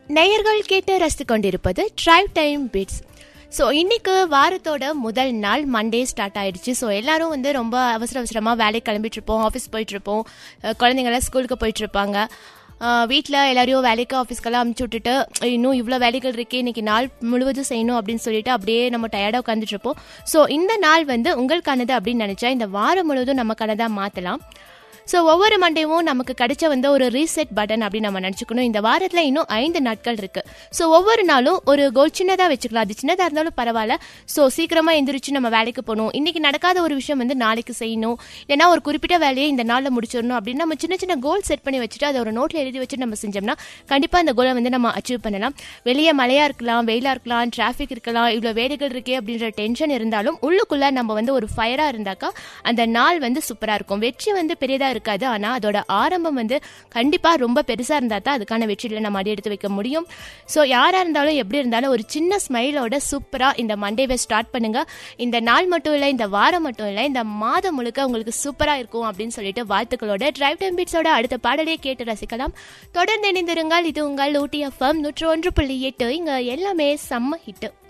நேயர்கள் கேட்டு ரசித்து கொண்டிருப்பது ட்ரைவ் டைம் பிட்ஸ் ஸோ இன்னைக்கு வாரத்தோட முதல் நாள் மண்டே ஸ்டார்ட் ஆயிடுச்சு ஸோ எல்லாரும் வந்து ரொம்ப அவசர அவசரமாக வேலைக்கு கிளம்பிட்டு இருப்போம் ஆஃபீஸ் போயிட்டு இருப்போம் அஹ் குழந்தைங்களாம் ஸ்கூலுக்கு போயிட்டு இருப்பாங்க வீட்டில் எல்லாரையும் வேலைக்கு ஆஃபீஸ்க்கெல்லாம் அமுச்சு விட்டுட்டு இன்னும் இவ்வளோ வேலைகள் இருக்கே இன்னைக்கு நாள் முழுவதும் செய்யணும் அப்படின்னு சொல்லிட்டு அப்படியே நம்ம டயர்டாக உட்காந்துட்டு இருப்போம் ஸோ இந்த நாள் வந்து உங்களுக்கானது அப்படின்னு நினச்சா இந்த வாரம் முழுவதும் நமக்கானதாக மாற்றலாம் ஸோ ஒவ்வொரு மண்டேவும் நமக்கு கிடைச்ச வந்து ஒரு ரீசெட் பட்டன் அப்படின்னு நம்ம நினச்சிக்கணும் இந்த வாரத்தில் இன்னும் ஐந்து நாட்கள் இருக்கு ஸோ ஒவ்வொரு நாளும் ஒரு கோல் சின்னதாக வச்சுக்கலாம் அது சின்னதாக இருந்தாலும் பரவாயில்ல ஸோ சீக்கிரமாக எந்திரிச்சு நம்ம வேலைக்கு போகணும் இன்னைக்கு நடக்காத ஒரு விஷயம் வந்து நாளைக்கு செய்யணும் இல்லைன்னா ஒரு குறிப்பிட்ட வேலையை இந்த நாளில் முடிச்சிடணும் அப்படின்னு நம்ம சின்ன சின்ன கோல் செட் பண்ணி வச்சுட்டு அதை ஒரு நோட்டில் எழுதி வச்சு நம்ம செஞ்சோம்னா கண்டிப்பாக அந்த கோலை வந்து நம்ம அச்சீவ் பண்ணலாம் வெளியே மழையாக இருக்கலாம் வெயிலாக இருக்கலாம் டிராஃபிக் இருக்கலாம் இவ்வளோ வேலைகள் இருக்கே அப்படின்ற டென்ஷன் இருந்தாலும் உள்ளுக்குள்ளே நம்ம வந்து ஒரு ஃபயராக இருந்தாக்கா அந்த நாள் வந்து சூப்பராக இருக்கும் வெற்றி வந்து பெரியதாக இருக்காது ஆனால் அதோட ஆரம்பம் வந்து கண்டிப்பாக ரொம்ப பெருசாக இருந்தால் தான் அதுக்கான வெற்றியில் நம்ம அடி எடுத்து வைக்க முடியும் ஸோ யாராக இருந்தாலும் எப்படி இருந்தாலும் ஒரு சின்ன ஸ்மைலோட சூப்பராக இந்த மண்டேவை ஸ்டார்ட் பண்ணுங்க இந்த நாள் மட்டும் இல்லை இந்த வாரம் மட்டும் இல்லை இந்த மாதம் முழுக்க உங்களுக்கு சூப்பராக இருக்கும் அப்படின்னு சொல்லிட்டு வாழ்த்துக்களோட டிரைவ் டைம் பீட்ஸோட அடுத்த பாடலையே கேட்டு ரசிக்கலாம் தொடர்ந்து இணைந்திருங்கள் இது உங்கள் ஊட்டி எஃப்எம் நூற்று ஒன்று புள்ளி எட்டு இங்கே எல்லாமே செம்ம ஹிட்டு